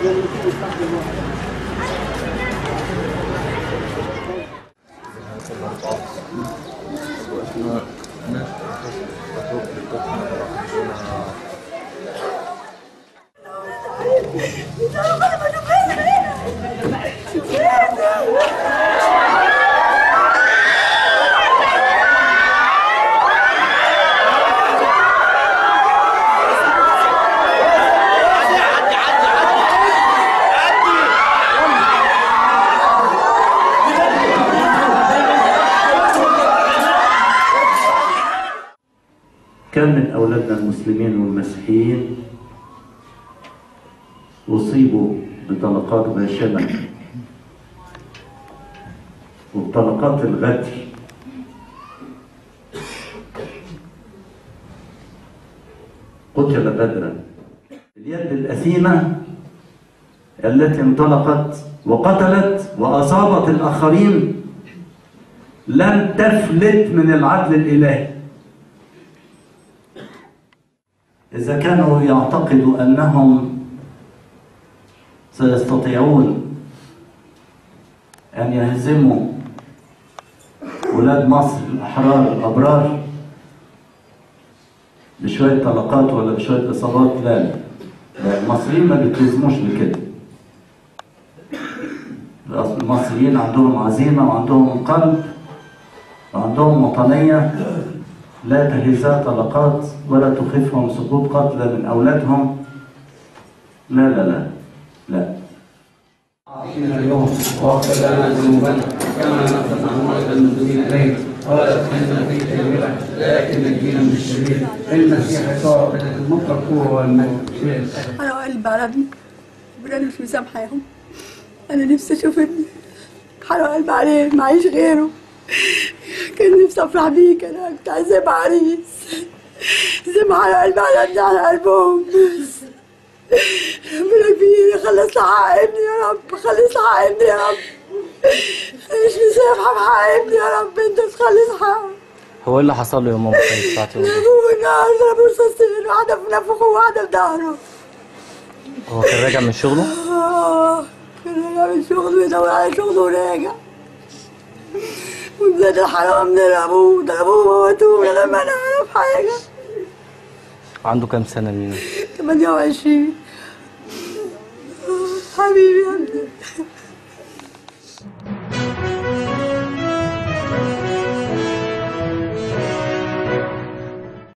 كم من أولادنا المسلمين والمسيحيين أصيبوا بطلقات غاشمة وبطلقات الغدر قتل بدرا اليد الأثيمة التي انطلقت وقتلت وأصابت الآخرين لم تفلت من العدل الإلهي إذا كانوا يعتقدوا أنهم سيستطيعون أن يهزموا ولاد مصر الأحرار الأبرار بشوية طلقات ولا بشوية إصابات لا لا لا، المصريين ما بيتلزموش بكده المصريين عندهم عزيمة وعندهم قلب وعندهم وطنية لا تهزها طلقات ولا تخفهم سقوط قتلى من أولادهم لا لا لا لا أعطنا اليوم واغفر لنا ذنوبنا كما نغفر عن المسلمين إليك ولا تدخلنا في تجربة لكن نجينا من الشرير المسيح صار المطلق القوة والمجد انا قلبي على ابني ربنا مش مسامحاهم انا نفسي اشوف ابني حرق قلبي عليه معيش غيره كان نفسي افرح بيك انا كنت عايزاه يبقى عريس زي ما حرق قلبي على ابني على قلبهم ربنا كبير خلص لي حق ابني يا رب خلص لي حق ابني يا رب أنا مش مسامحه بحق ابني يا رب انت تخلص حقه هو ايه اللي حصل له يا ماما كانت ساعة يوم ضربوه بالنار ضربوه رصاصتين واحده في نفخه وواحده في ظهره هو كان راجع من شغله آه، كان راجع من شغله ويدور على شغله وراجع وبلاد الحرام ضربوه ضربوه وموتوه من غير ما نعرف حاجة عنده كام سنة مين 28 آه، حبيبي